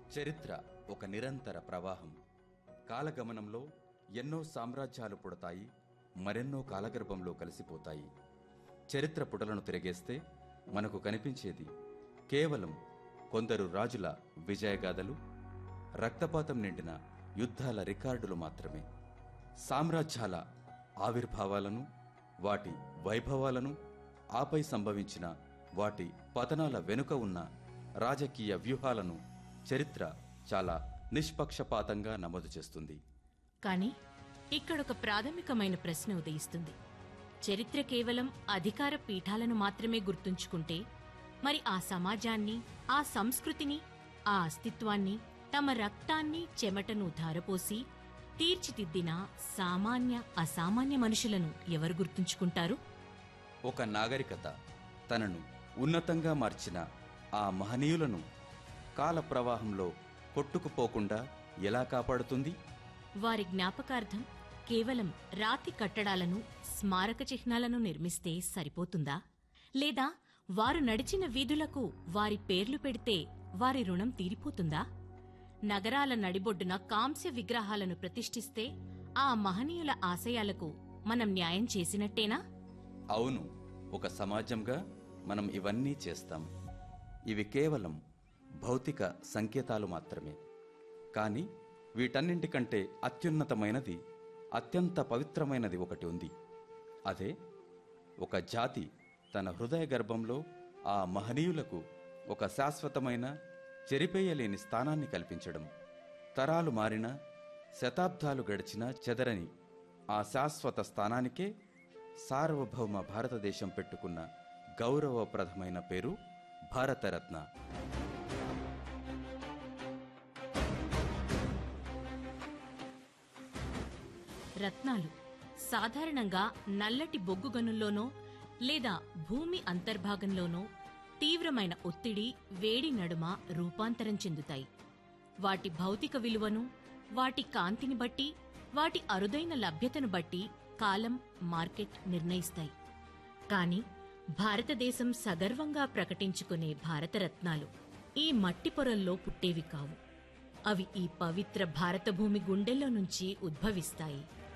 చరిత్ర ఒక నిరంతర ప్రవాహం కాలగమనంలో ఎన్నో సామ్రాజ్యాలు పుడతాయి మరెన్నో కాలగర్భంలో కలిసిపోతాయి చరిత్ర పుటలను తిరగేస్తే మనకు కనిపించేది కేవలం కొందరు రాజుల విజయగాథలు రక్తపాతం నిండిన యుద్ధాల రికార్డులు మాత్రమే సామ్రాజ్యాల ఆవిర్భావాలను వాటి వైభవాలను ఆపై సంభవించిన వాటి పతనాల వెనుక ఉన్న రాజకీయ వ్యూహాలను చరిత్ర చాలా నిష్పక్షపాతంగా నమోదు చేస్తుంది కానీ ఇక్కడొక ప్రాథమికమైన ప్రశ్న ఉదయిస్తుంది చరిత్ర కేవలం అధికార పీఠాలను మాత్రమే గుర్తుంచుకుంటే మరి ఆ సమాజాన్ని ఆ సంస్కృతిని ఆ అస్తిత్వాన్ని తమ రక్తాన్ని చెమటను ధారపోసి తీర్చిదిద్దిన సామాన్య అసామాన్య మనుషులను ఎవరు గుర్తుంచుకుంటారు ఒక నాగరికత తనను ఉన్నతంగా మార్చిన ఆ మహనీయులను కాల ప్రవాహంలో కొట్టుకుపోకుండా ఎలా కాపాడుతుంది వారి జ్ఞాపకార్థం కేవలం రాతి కట్టడాలను స్మారక చిహ్నాలను నిర్మిస్తే సరిపోతుందా లేదా వారు నడిచిన వీధులకు వారి పేర్లు పెడితే వారి రుణం తీరిపోతుందా నగరాల నడిబొడ్డున కాంస్య విగ్రహాలను ప్రతిష్ఠిస్తే ఆ మహనీయుల ఆశయాలకు మనం న్యాయం చేసినట్టేనా అవును ఒక సమాజంగా మనం ఇవన్నీ చేస్తాం ఇవి కేవలం భౌతిక సంకేతాలు మాత్రమే కానీ వీటన్నింటికంటే అత్యున్నతమైనది అత్యంత పవిత్రమైనది ఒకటి ఉంది అదే ఒక జాతి తన హృదయ గర్భంలో ఆ మహనీయులకు ఒక శాశ్వతమైన చెరిపేయలేని స్థానాన్ని కల్పించడం తరాలు మారినా శతాబ్దాలు గడిచినా చెదరని ఆ శాశ్వత స్థానానికే సార్వభౌమ భారతదేశం పెట్టుకున్న గౌరవప్రదమైన పేరు భారతరత్న రత్నాలు సాధారణంగా నల్లటి బొగ్గు గనుల్లోనో లేదా భూమి అంతర్భాగంలోనో తీవ్రమైన ఒత్తిడి వేడి నడుమ రూపాంతరం చెందుతాయి వాటి భౌతిక విలువను వాటి కాంతిని బట్టి వాటి అరుదైన లభ్యతను బట్టి కాలం మార్కెట్ నిర్ణయిస్తాయి కాని భారతదేశం సగర్వంగా ప్రకటించుకునే భారతరత్నాలు ఈ మట్టి పొరల్లో పుట్టేవి కావు అవి ఈ పవిత్ర భారతభూమి గుండెల్లో నుంచి ఉద్భవిస్తాయి